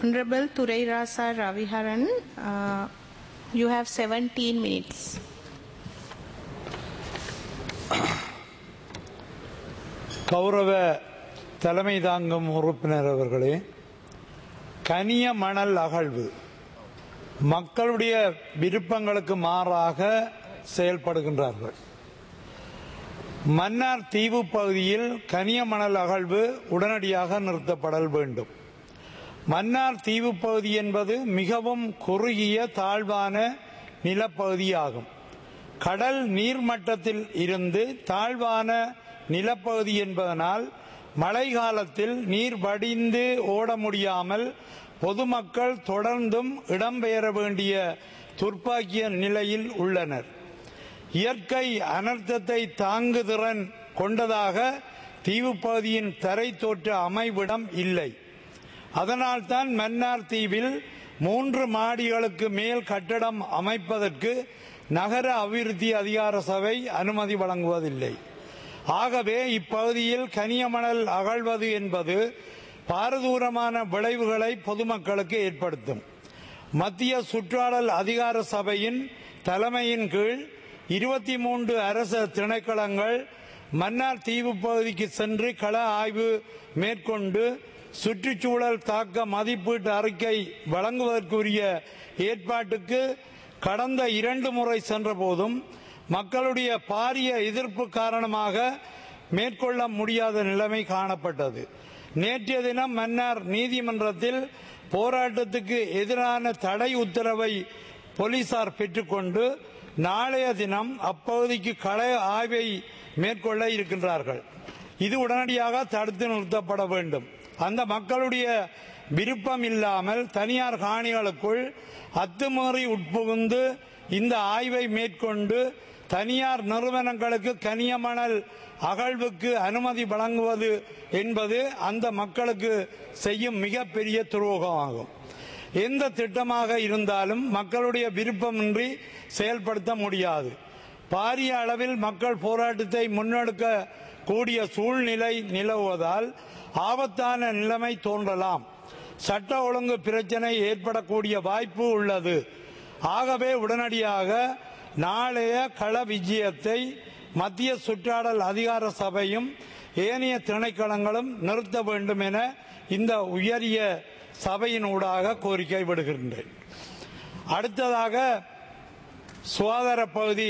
Honorable Turairasa Raviharan, uh, you have 17 minutes. கௌரவ தலைமை தாங்கும் உறுப்பினர் அவர்களே கனிய மணல் அகழ்வு மக்களுடைய விருப்பங்களுக்கு மாறாக செயல்படுகின்றார்கள் மன்னார் தீவு பகுதியில் கனிய மணல் அகழ்வு உடனடியாக நிறுத்தப்படல் வேண்டும் மன்னார் தீவு பகுதி என்பது மிகவும் குறுகிய தாழ்வான நிலப்பகுதியாகும் கடல் நீர்மட்டத்தில் இருந்து தாழ்வான நிலப்பகுதி என்பதனால் மழை காலத்தில் நீர் வடிந்து ஓட முடியாமல் பொதுமக்கள் தொடர்ந்தும் இடம்பெயர வேண்டிய துர்ப்பாக்கிய நிலையில் உள்ளனர் இயற்கை அனர்த்தத்தை தாங்குதிறன் கொண்டதாக தீவு பகுதியின் தரை தோற்ற அமைவிடம் இல்லை அதனால்தான் மன்னார் தீவில் மூன்று மாடிகளுக்கு மேல் கட்டடம் அமைப்பதற்கு நகர அபிவிருத்தி அதிகார சபை அனுமதி வழங்குவதில்லை ஆகவே இப்பகுதியில் கனியமணல் அகழ்வது என்பது பாரதூரமான விளைவுகளை பொதுமக்களுக்கு ஏற்படுத்தும் மத்திய சுற்றாடல் அதிகார சபையின் தலைமையின் கீழ் இருபத்தி மூன்று அரச திணைக்களங்கள் மன்னார் தீவு பகுதிக்கு சென்று கள ஆய்வு மேற்கொண்டு சுற்றுச்சூழல் தாக்க மதிப்பீட்டு அறிக்கை வழங்குவதற்குரிய ஏற்பாட்டுக்கு கடந்த இரண்டு முறை சென்ற போதும் மக்களுடைய பாரிய எதிர்ப்பு காரணமாக மேற்கொள்ள முடியாத நிலைமை காணப்பட்டது நேற்றைய தினம் மன்னார் நீதிமன்றத்தில் போராட்டத்துக்கு எதிரான தடை உத்தரவை போலீசார் பெற்றுக்கொண்டு நாளைய தினம் அப்பகுதிக்கு கள ஆய்வை மேற்கொள்ள இருக்கின்றார்கள் இது உடனடியாக தடுத்து நிறுத்தப்பட வேண்டும் அந்த மக்களுடைய விருப்பம் இல்லாமல் தனியார் காணிகளுக்குள் அத்துமீறி உட்புகுந்து இந்த ஆய்வை மேற்கொண்டு தனியார் நிறுவனங்களுக்கு கனியமணல் அகழ்வுக்கு அனுமதி வழங்குவது என்பது அந்த மக்களுக்கு செய்யும் மிகப்பெரிய துரோகமாகும் எந்த திட்டமாக இருந்தாலும் மக்களுடைய விருப்பமின்றி செயல்படுத்த முடியாது பாரிய அளவில் மக்கள் போராட்டத்தை முன்னெடுக்க கூடிய சூழ்நிலை நிலவுவதால் ஆபத்தான நிலைமை தோன்றலாம் சட்ட ஒழுங்கு பிரச்சனை ஏற்படக்கூடிய வாய்ப்பு உள்ளது ஆகவே உடனடியாக நாளைய கள விஜயத்தை மத்திய சுற்றாடல் அதிகார சபையும் ஏனைய திணைக்களங்களும் நிறுத்த வேண்டும் என இந்த உயரிய சபையினூடாக கோரிக்கை விடுகின்றேன் அடுத்ததாக சுகாதார பகுதி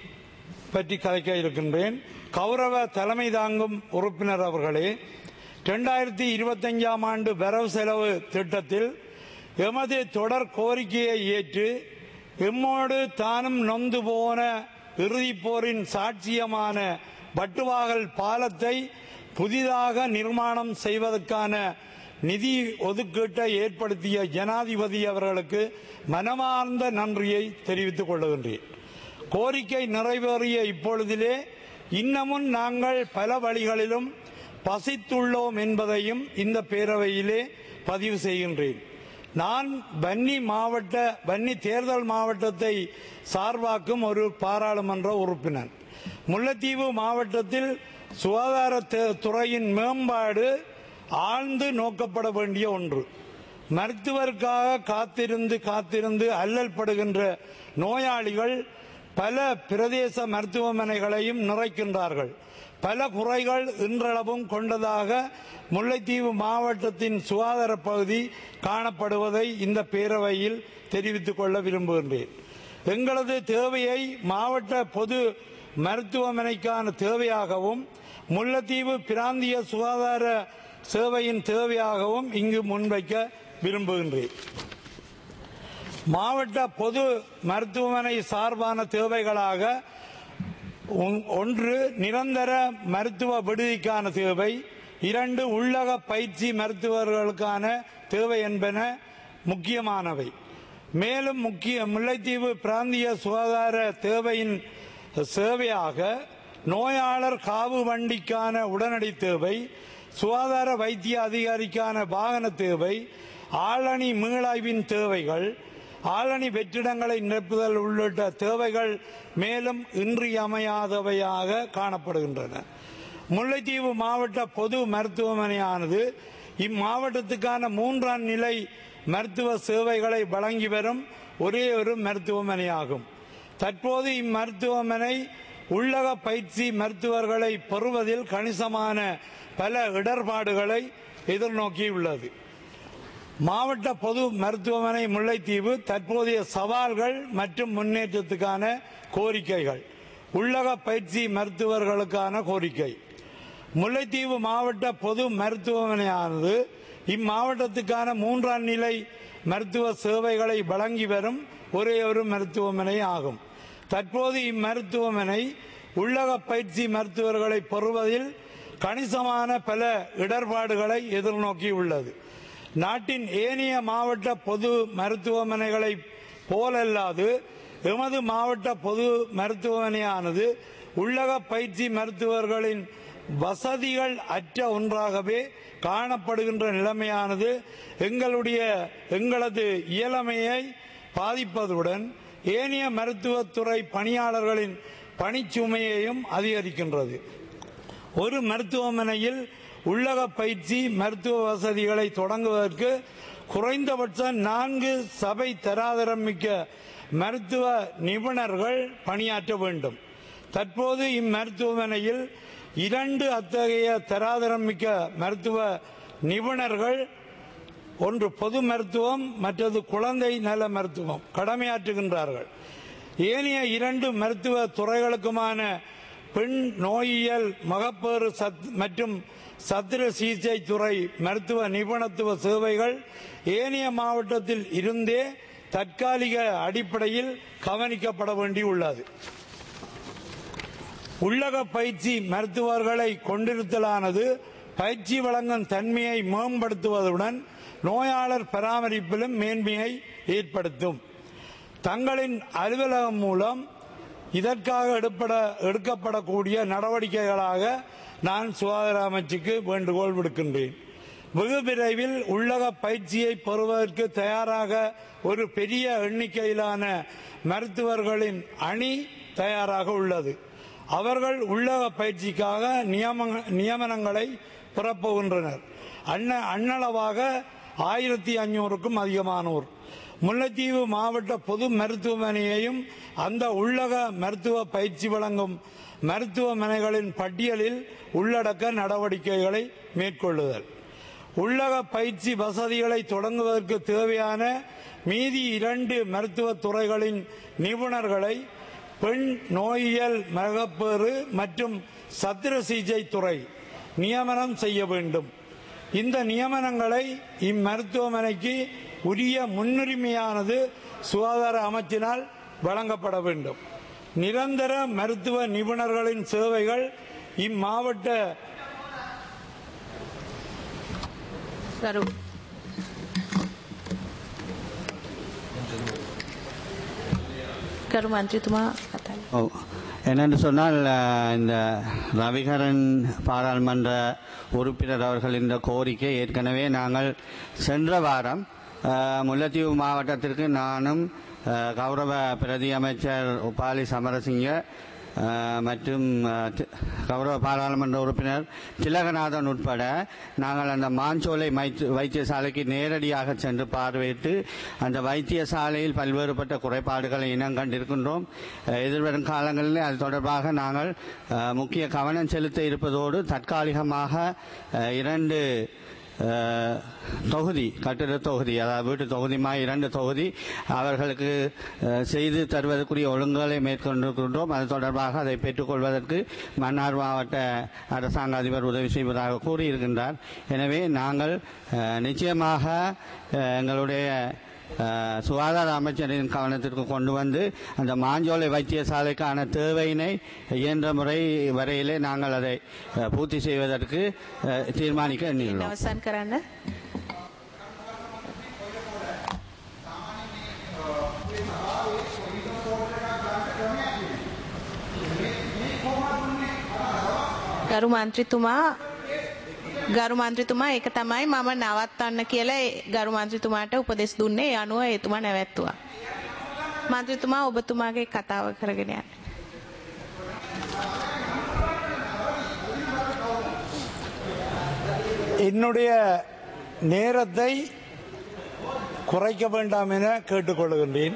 பற்றி கதைக்க இருக்கின்றேன் கௌரவ தலைமை தாங்கும் உறுப்பினர் அவர்களே இரண்டாயிரத்தி இருபத்தஞ்சாம் ஆண்டு வரவு செலவு திட்டத்தில் எமது தொடர் கோரிக்கையை ஏற்று எம்மோடு தானும் நொந்து போன இறுதிப் போரின் சாட்சியமான வட்டுவாகல் பாலத்தை புதிதாக நிர்மாணம் செய்வதற்கான நிதி ஒதுக்கீட்டை ஏற்படுத்திய ஜனாதிபதி அவர்களுக்கு மனமார்ந்த நன்றியை தெரிவித்துக் கொள்ளுகின்றேன் கோரிக்கை நிறைவேறிய இப்பொழுதிலே இன்னமும் நாங்கள் பல வழிகளிலும் பசித்துள்ளோம் என்பதையும் இந்த பேரவையிலே பதிவு செய்கின்றேன் நான் வன்னி மாவட்ட வன்னி தேர்தல் மாவட்டத்தை சார்பாக்கும் ஒரு பாராளுமன்ற உறுப்பினர் முல்லைத்தீவு மாவட்டத்தில் சுகாதார துறையின் மேம்பாடு ஆழ்ந்து நோக்கப்பட வேண்டிய ஒன்று மருத்துவருக்காக காத்திருந்து காத்திருந்து அல்லல் படுகின்ற நோயாளிகள் பல பிரதேச மருத்துவமனைகளையும் நிறைக்கின்றார்கள் பல குறைகள் இன்றளவும் கொண்டதாக முல்லைத்தீவு மாவட்டத்தின் சுகாதார பகுதி காணப்படுவதை இந்த பேரவையில் தெரிவித்துக் கொள்ள விரும்புகின்றேன் எங்களது தேவையை மாவட்ட பொது மருத்துவமனைக்கான தேவையாகவும் முல்லைத்தீவு பிராந்திய சுகாதார சேவையின் தேவையாகவும் இங்கு முன்வைக்க விரும்புகின்றேன் மாவட்ட பொது மருத்துவமனை சார்பான தேவைகளாக ஒன்று நிரந்தர மருத்துவ விடுதிக்கான தேவை இரண்டு உள்ளக பயிற்சி மருத்துவர்களுக்கான தேவை என்பன முக்கியமானவை மேலும் முக்கிய முல்லைத்தீவு பிராந்திய சுகாதார தேவையின் சேவையாக நோயாளர் காவு வண்டிக்கான உடனடி தேவை சுகாதார வைத்திய அதிகாரிக்கான வாகன தேவை ஆளணி மீளாய்வின் தேவைகள் ஆளணி வெற்றிடங்களை நிரப்புதல் உள்ளிட்ட தேவைகள் மேலும் இன்றியமையாதவையாக காணப்படுகின்றன முல்லைத்தீவு மாவட்ட பொது மருத்துவமனையானது இம்மாவட்டத்துக்கான மூன்றாம் நிலை மருத்துவ சேவைகளை வழங்கி வரும் ஒரே ஒரு மருத்துவமனையாகும் தற்போது இம்மருத்துவமனை உள்ளக பயிற்சி மருத்துவர்களை பெறுவதில் கணிசமான பல இடர்பாடுகளை எதிர்நோக்கியுள்ளது மாவட்ட பொது மருத்துவமனை முல்லைத்தீவு தற்போதைய சவால்கள் மற்றும் முன்னேற்றத்துக்கான கோரிக்கைகள் உள்ளக பயிற்சி மருத்துவர்களுக்கான கோரிக்கை முல்லைத்தீவு மாவட்ட பொது மருத்துவமனையானது இம்மாவட்டத்துக்கான மூன்றாம் நிலை மருத்துவ சேவைகளை வழங்கி வரும் ஒரே ஒரு மருத்துவமனை ஆகும் தற்போது இம்மருத்துவமனை உள்ளக பயிற்சி மருத்துவர்களை பெறுவதில் கணிசமான பல இடர்பாடுகளை எதிர்நோக்கியுள்ளது நாட்டின் ஏனைய மாவட்ட பொது மருத்துவமனைகளை போலல்லாது எமது மாவட்ட பொது மருத்துவமனையானது உள்ளக பயிற்சி மருத்துவர்களின் வசதிகள் அற்ற ஒன்றாகவே காணப்படுகின்ற நிலைமையானது எங்களுடைய எங்களது இயலமையை பாதிப்பதுடன் ஏனைய மருத்துவத்துறை பணியாளர்களின் பணிச்சுமையையும் அதிகரிக்கின்றது ஒரு மருத்துவமனையில் உள்ளக பயிற்சி மருத்துவ வசதிகளை தொடங்குவதற்கு குறைந்தபட்ச நான்கு சபை தராதரம் மிக்க மருத்துவ நிபுணர்கள் பணியாற்ற வேண்டும் தற்போது இம்மருத்துவமனையில் இரண்டு அத்தகைய தராதரம் மிக்க மருத்துவ நிபுணர்கள் ஒன்று பொது மருத்துவம் மற்றது குழந்தை நல மருத்துவம் கடமையாற்றுகின்றார்கள் ஏனைய இரண்டு மருத்துவ துறைகளுக்குமான பெண் நோயியல் மகப்பேறு சத் மற்றும் சத்திர சிகிச்சை துறை மருத்துவ நிபுணத்துவ சேவைகள் ஏனைய மாவட்டத்தில் இருந்தே தற்காலிக அடிப்படையில் கவனிக்கப்பட வேண்டியுள்ளது உள்ளக பயிற்சி மருத்துவர்களை கொண்டிருத்தலானது பயிற்சி வழங்கும் தன்மையை மேம்படுத்துவதுடன் நோயாளர் பராமரிப்பிலும் மேன்மையை ஏற்படுத்தும் தங்களின் அலுவலகம் மூலம் இதற்காக எடுப்பட எடுக்கப்படக்கூடிய நடவடிக்கைகளாக நான் சுகாதார அமைச்சுக்கு வேண்டுகோள் விடுக்கின்றேன் வெகு விரைவில் உள்ளக பயிற்சியை பெறுவதற்கு தயாராக ஒரு பெரிய எண்ணிக்கையிலான மருத்துவர்களின் அணி தயாராக உள்ளது அவர்கள் உள்ளக பயிற்சிக்காக நியம- நியமனங்களை பிறப்புகின்றனர் அண்ண அண்ணளவாக ஆயிரத்தி அஞ்சூறுக்கும் அதிகமானோர் முல்லைத்தீவு மாவட்ட பொது மருத்துவமனையையும் அந்த உள்ளக மருத்துவ பயிற்சி வழங்கும் மருத்துவமனைகளின் பட்டியலில் உள்ளடக்க நடவடிக்கைகளை மேற்கொள்ளுதல் உள்ளக பயிற்சி வசதிகளை தொடங்குவதற்கு தேவையான மீதி இரண்டு மருத்துவ துறைகளின் நிபுணர்களை பெண் நோயியல் மகப்பேறு மற்றும் சத்திர சிகிச்சை துறை நியமனம் செய்ய வேண்டும் இந்த நியமனங்களை இம்மருத்துவமனைக்கு உரிய முன்னுரிமையானது சுகாதார அமைச்சினால் வழங்கப்பட வேண்டும் நிரந்தர மருத்துவ நிபுணர்களின் சேவைகள் இம்மாவட்ட ගරු ගරු මන්ත්‍රීතුමා කතා ஓ என்னென்று சொன்னால் அஹ், இந்த ரவிகரன் பாராளுமன்ற உறுப்பினர் அவர்கள் இந்த கோரிக்கை ஏற்கனவே நாங்கள் சென்ற வாரம் அஹ், முல்லைத்தீவு மாவட்டத்திற்கு நானும் அஹ், கௌரவ பிரதி அமைச்சர் உபாலி சமரசிங்க அஹ், மற்றும் அஹ், தி- கௌரவ பாராளுமன்ற உறுப்பினர் திலகநாதன் உட்பட நாங்கள் அந்த மாஞ்சோலை மைத்து- வைத்தியசாலைக்கு நேரடியாக சென்று பார்வையிட்டு அந்த வைத்தியசாலையில் பல்வேறுபட்ட குறைபாடுகளை இனம் கண்டிருக்கின்றோம் அஹ், எதிர்வரும் காலங்களில் அது தொடர்பாக நாங்கள் அஹ், முக்கிய கவனம் செலுத்த இருப்பதோடு தற்காலிகமாக அஹ், இரண்டு அஹ், தொகுதி கட்டிட தொகுதி அதாவது வீட்டு தொகுதிமா இரண்டு தொகுதி அவர்களுக்கு அஹ், செய்து தருவதற்குரிய ஒழுங்குகளை மேற்கொண்டிருக்கின்றோம் அது தொடர்பாக அதை பெற்றுக்கொள்வதற்கு மன்னார் மாவட்ட அரசாங்க அதிபர் உதவி செய்வதாக கூறியிருக்கின்றார் எனவே நாங்கள் அஹ், நிச்சயமாக அஹ், எங்களுடைய அஹ், சுகாதார அமைச்சரின் கவனத்திற்கு கொண்டு வந்து அந்த மாஞ்சோலை வைத்தியசாலைக்கான தேவையினை இயன்ற முறை வரையிலே நாங்கள் அதை அஹ், பூர்த்தி செய்வதற்கு அஹ், தீர்மானிக்க எண்ணியுள்ளோம் අවසන් කරන්න ගරු මන්ත්‍රීතුමා ගරු මන්ත්‍රීතුමා ඒක තමයි මම නවත්තන්න කියලා ඒ ගරු මන්ත්‍රීතුමාට උපදෙස් දුන්නේ ඒ අනුව එතුමා නැවැත්තුවා. මන්ත්‍රීතුමා ඔබතුමාගේ කතාව කරගෙන යන්න. என்னுடைய நேரத்தை குறைக்க வேண்டாம் என கேட்டுக்கொள்கின்றேன்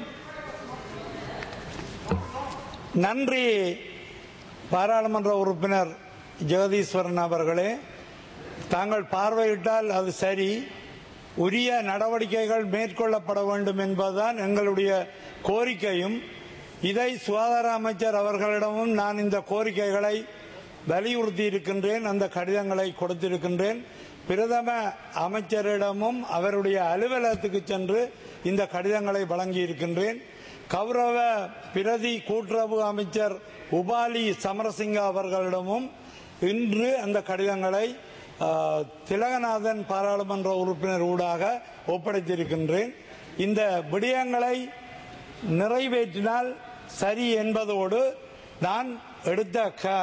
நன்றி பாராளுமன்ற உறுப்பினர் ஜெகதீஸ்வரன் அவர்களே தாங்கள் பார்வையிட்டால் அது சரி உரிய நடவடிக்கைகள் மேற்கொள்ளப்பட வேண்டும் என்பதுதான் எங்களுடைய கோரிக்கையும் இதை சுகாதார அமைச்சர் அவர்களிடமும் நான் இந்த கோரிக்கைகளை வலியுறுத்தி இருக்கின்றேன் அந்த கடிதங்களை கொடுத்திருக்கின்றேன் பிரதம அமைச்சரிடமும் அவருடைய அலுவலகத்துக்கு சென்று இந்த கடிதங்களை வழங்கி இருக்கின்றேன் கௌரவ பிரதி கூட்டுறவு அமைச்சர் உபாலி சமரசிங்க அவர்களிடமும் இன்று அந்த கடிதங்களை ஆ, திலகநாதன் பாராளுமன்ற உறுப்பினர் ஊடாக ஒப்படைத்திருக்கின்றேன் இந்த விடயங்களை நிறைவேற்றினால் சரி என்பதோடு நான் எடுத்த க-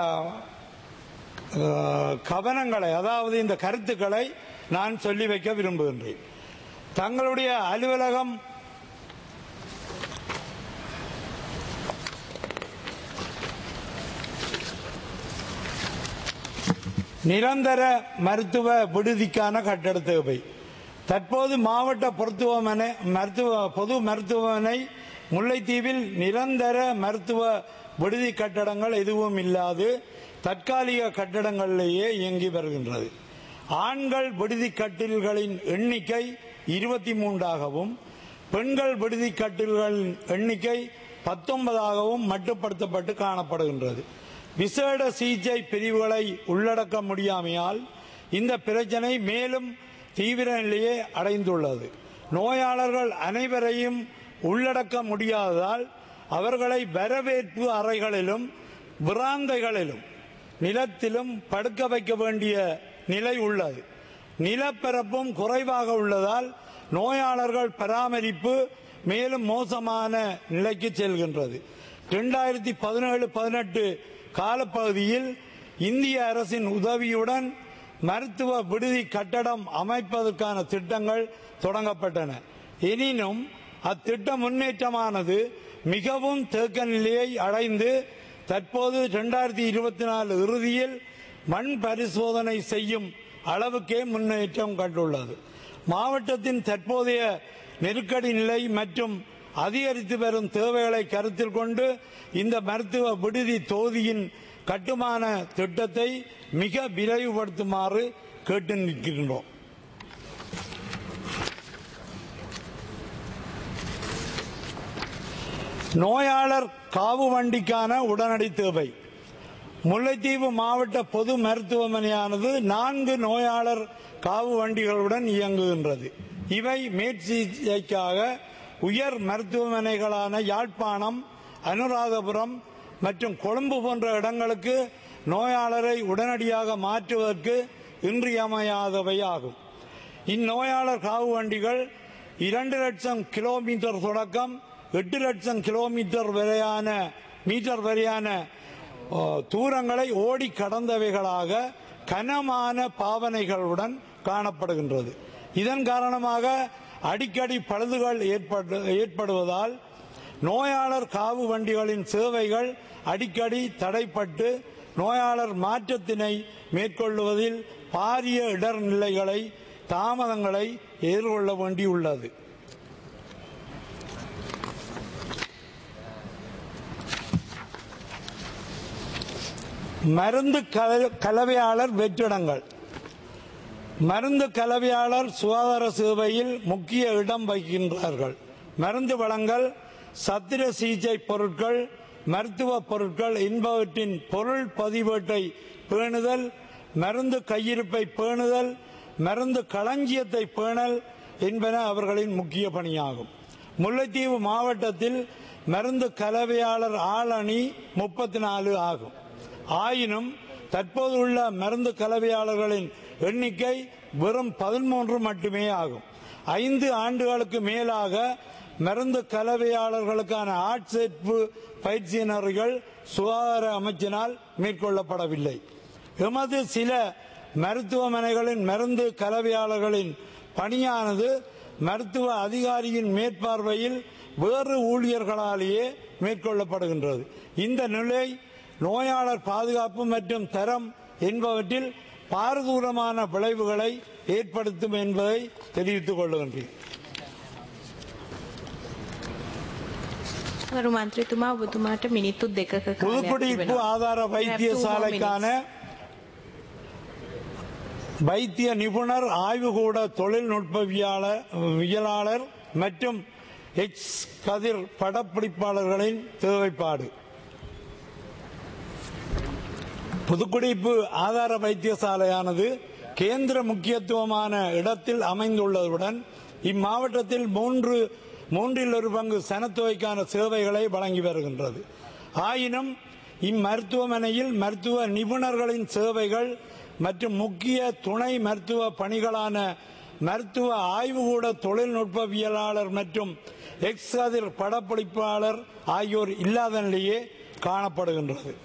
அஹ், கவனங்களை அதாவது இந்த கருத்துக்களை நான் சொல்லி வைக்க விரும்புகின்றேன் தங்களுடைய அலுவலகம் நிரந்தர மருத்துவ விடுதிக்கான கட்டட தேவை தற்போது மாவட்ட மருத்துவமனை மருத்துவ பொது மருத்துவமனை முல்லைத்தீவில் நிரந்தர மருத்துவ விடுதி கட்டடங்கள் எதுவும் இல்லாது தற்காலிக கட்டடங்களிலேயே இயங்கி வருகின்றது ஆண்கள் விடுதி கட்டில்களின் எண்ணிக்கை இருபத்தி மூன்றாகவும் பெண்கள் விடுதி கட்டில்களின் எண்ணிக்கை பத்தொன்பதாகவும் மட்டுப்படுத்தப்பட்டு காணப்படுகின்றது விசேட சிகிச்சை பிரிவுகளை உள்ளடக்க முடியாமையால் இந்த பிரச்சனை மேலும் தீவிர நிலையை அடைந்துள்ளது நோயாளர்கள் அனைவரையும் உள்ளடக்க முடியாததால் அவர்களை வரவேற்பு அறைகளிலும் விராந்தைகளிலும் நிலத்திலும் படுக்க வைக்க வேண்டிய நிலை உள்ளது நிலப்பரப்பும் குறைவாக உள்ளதால் நோயாளர்கள் பராமரிப்பு மேலும் மோசமான நிலைக்கு செல்கின்றது இரண்டாயிரத்தி பதினேழு பதினெட்டு காலப்பகுதியில் இந்திய அரசின் உதவியுடன் மருத்துவ விடுதி கட்டடம் அமைப்பதற்கான திட்டங்கள் தொடங்கப்பட்டன எனினும் அத்திட்ட முன்னேற்றமானது மிகவும் தேக்க நிலையை அடைந்து தற்போது இரண்டாயிரத்தி இருபத்தி நாலு இறுதியில் மண் பரிசோதனை செய்யும் அளவுக்கே முன்னேற்றம் கண்டுள்ளது மாவட்டத்தின் தற்போதைய நெருக்கடி நிலை மற்றும் அதிகரித்து வரும் தேவைகளை கருத்தில் கொண்டு இந்த மருத்துவ விடுதி தொகுதியின் கட்டுமான திட்டத்தை மிக விரைவுபடுத்துமாறு கேட்டு நிற்கின்றோம் நோயாளர் காவு வண்டிக்கான உடனடி தேவை முல்லைத்தீவு மாவட்ட பொது மருத்துவமனையானது நான்கு நோயாளர் காவு வண்டிகளுடன் இயங்குகின்றது இவை மேற்சிகிச்சைக்காக உயர் மருத்துவமனைகளான யாழ்ப்பாணம் அனுராதபுரம் மற்றும் கொழும்பு போன்ற இடங்களுக்கு நோயாளரை உடனடியாக மாற்றுவதற்கு இன்றியமையாதவை ஆகும் இந்நோயாளர் காவு வண்டிகள் இரண்டு லட்சம் கிலோமீட்டர் தொடக்கம் எட்டு லட்சம் கிலோமீட்டர் வரையான மீட்டர் வரையான ஓ, தூரங்களை ஓடி கடந்தவைகளாக கனமான பாவனைகளுடன் காணப்படுகின்றது இதன் காரணமாக அடிக்கடி பழுதுகள் ஏற்படு- ஏற்படுவதால் நோயாளர் காவு வண்டிகளின் சேவைகள் அடிக்கடி தடைப்பட்டு நோயாளர் மாற்றத்தினை மேற்கொள்வதில் பாரிய இடர்நிலைகளை தாமதங்களை எதிர்கொள்ள வேண்டியுள்ளது மருந்து கல- கலவையாளர் வெற்றிடங்கள் மருந்து கலவையாளர் சுகாதார சேவையில் முக்கிய இடம் வகிக்கின்றார்கள் மருந்து வழங்கல் சத்திர சிகிச்சை பொருட்கள் மருத்துவ பொருட்கள் என்பவற்றின் பொருள் பதிவேட்டை பேணுதல் மருந்து கையிருப்பை பேணுதல் மருந்து களஞ்சியத்தை பேணல் என்பன அவர்களின் முக்கிய பணியாகும் முல்லைத்தீவு மாவட்டத்தில் மருந்து கலவையாளர் ஆளணி முப்பத்தி நாலு ஆகும் ஆயினும் தற்போது உள்ள மருந்து கலவையாளர்களின் எண்ணிக்கை வெறும் பதிமூன்று மட்டுமே ஆகும் ஐந்து ஆண்டுகளுக்கு மேலாக மருந்து கலவையாளர்களுக்கான ஆட்சேர்ப்பு பயிற்சியினர்கள் சுகாதார அமைச்சினால் மேற்கொள்ளப்படவில்லை எமது சில மருத்துவமனைகளின் மருந்து கலவையாளர்களின் பணியானது மருத்துவ அதிகாரியின் மேற்பார்வையில் வேறு ஊழியர்களாலேயே மேற்கொள்ளப்படுகின்றது இந்த நிலை நோயாளர் பாதுகாப்பு மற்றும் தரம் என்பவற்றில் பாரதூரமான விளைவுகளை ஏற்படுத்தும் என்பதை தெரிவித்துக் கொள்கின்றேன் ගරු මන්ත්‍රීතුමා ඔබතුමාට මිනිත්තු දෙකක කාලයක් புதுக்குடியிருப்பு තිබෙනවා. ஆதார You have two more வைத்தியசாலைக்கான வைத்திய நிபுணர் ஆய்வுகூட தொழில்நுட்பவியலாளர் மற்றும் எக்ஸ் கதிர் படப்பிடிப்பாளர்களின் தேவைப்பாடு புதுக்குடியிருப்பு ஆதார வைத்தியசாலையானது கேந்திர முக்கியத்துவமான இடத்தில் அமைந்துள்ளதுடன் இம்மாவட்டத்தில் மூன்று மூன்றில் ஒரு பங்கு சனத்தொகைக்கான சேவைகளை வழங்கி வருகின்றது ஆயினும் இம்மருத்துவமனையில் மருத்துவ நிபுணர்களின் சேவைகள் மற்றும் முக்கிய துணை மருத்துவ பணிகளான மருத்துவ ஆய்வுகூட தொழில்நுட்பவியலாளர் மற்றும் எக்ஸ் அதிர் படப்பிடிப்பாளர் ஆகியோர் இல்லாத நிலையே காணப்படுகின்றது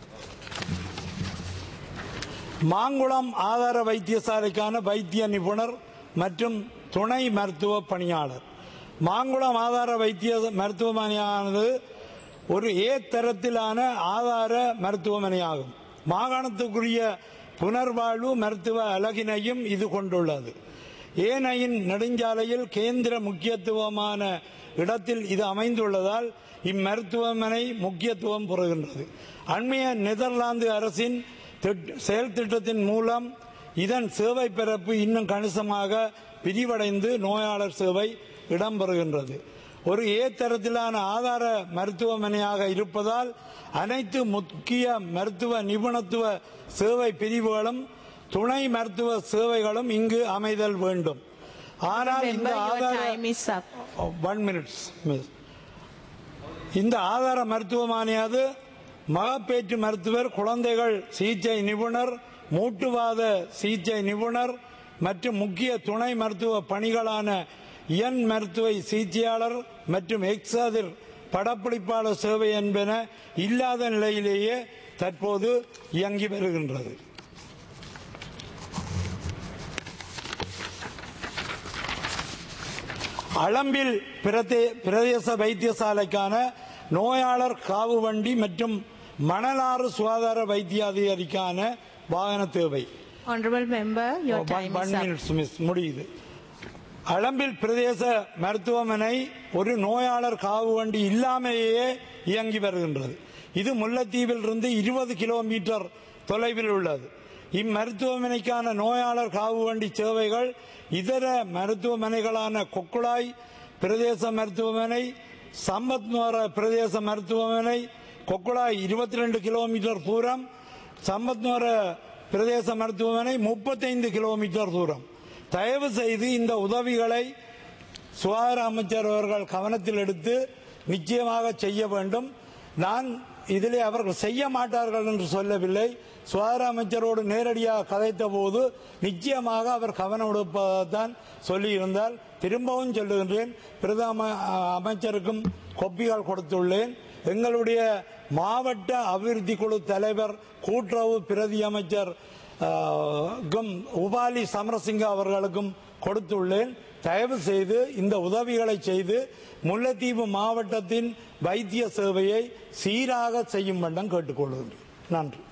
மாங்குளம் ஆதார வைத்தியசாலைக்கான வைத்திய நிபுணர் மற்றும் துணை மருத்துவ பணியாளர் மாங்குளம் ஆதார வைத்திய மருத்துவமனையானது ஒரு ஏ தரத்திலான ஆதார மருத்துவமனையாகும் மாகாணத்துக்குரிய புனர்வாழ்வு மருத்துவ அலகினையும் இது கொண்டுள்ளது ஏனையின் நெடுஞ்சாலையில் கேந்திர முக்கியத்துவமான இடத்தில் இது அமைந்துள்ளதால் இம்மருத்துவமனை முக்கியத்துவம் பெறுகின்றது அண்மைய நெதர்லாந்து அரசின் திட்ட- செயல் திட்டத்தின் மூலம் இதன் சேவை பிறப்பு இன்னும் கணிசமாக விரிவடைந்து நோயாளர் சேவை இடம்பெறுகின்றது ஒரு ஏ தரத்திலான ஆதார மருத்துவமனையாக இருப்பதால் அனைத்து முக்கிய மருத்துவ நிபுணத்துவ சேவை பிரிவுகளும் துணை மருத்துவ சேவைகளும் இங்கு அமைதல் வேண்டும் ஆனால் இந்த Member, your ஆதார time is up. One minutes miss இந்த ஆதார மருத்துவமனையானது மகப்பேற்று மருத்துவர் குழந்தைகள் சிகிச்சை நிபுணர் மூட்டுவாத சிகிச்சை நிபுணர் மற்றும் முக்கிய துணை மருத்துவ பணிகளான இயன் மருத்துவ சிகிச்சையாளர் மற்றும் எக்ஸாதிர் படப்பிடிப்பாளர் சேவை என்பன இல்லாத நிலையிலேயே தற்போது இயங்கி வருகின்றது அளம்பில் பிரதே- பிரதேச வைத்தியசாலைக்கான நோயாளர் காவு வண்டி மற்றும் மணலாறு சுகாதார வைத்திய அதிகாரிக்கான வாகன தேவை Honorable member, your time one is up. Minutes miss முடியுது அளம்பில் பிரதேச மருத்துவமனை ஒரு நோயாளர் காவு வண்டி இல்லாமலேயே இயங்கி வருகின்றது இது முல்லைத்தீவில் இருந்து இருபது கிலோமீட்டர் தொலைவில் உள்ளது இம்மருத்துவமனைக்கான நோயாளர் காவு வண்டி சேவைகள் இதர மருத்துவமனைகளான கொக்குளாய் பிரதேச மருத்துவமனை சம்பத்நோர பிரதேச மருத்துவமனை கொக்குளாய் இருபத்தி ரெண்டு கிலோமீட்டர் தூரம் சம்பத்நோர பிரதேச மருத்துவமனை முப்பத்தைந்து கிலோமீட்டர் தூரம் தயவு செய்து இந்த உதவிகளை சுகாதார அமைச்சர் அவர்கள் கவனத்தில் எடுத்து நிச்சயமாக செய்ய வேண்டும் நான் இதிலே அவர்கள் செய்ய மாட்டார்கள் என்று சொல்லவில்லை சுகாதார அமைச்சரோடு நேரடியாக கதைத்த போது நிச்சயமாக அவர் கவனம் எடுப்பதான் சொல்லியிருந்தால் திரும்பவும் சொல்லுகின்றேன் பிரதம அஹ், அமைச்சருக்கும் கொப்பிகள் கொடுத்துள்ளேன் எங்களுடைய மாவட்ட அபிவிருத்தி குழு தலைவர் கூட்டுறவு பிரதி அமைச்சர் ஆஹ், கும் உபாலி சமரசிங்க அவர்களுக்கும் கொடுத்துள்ளேன் தயவு செய்து இந்த உதவிகளை செய்து முல்லைத்தீவு மாவட்டத்தின் வைத்திய சேவையை சீராக செய்யும் வண்ணம் கேட்டுக்கொள்கின்றேன் நன்றி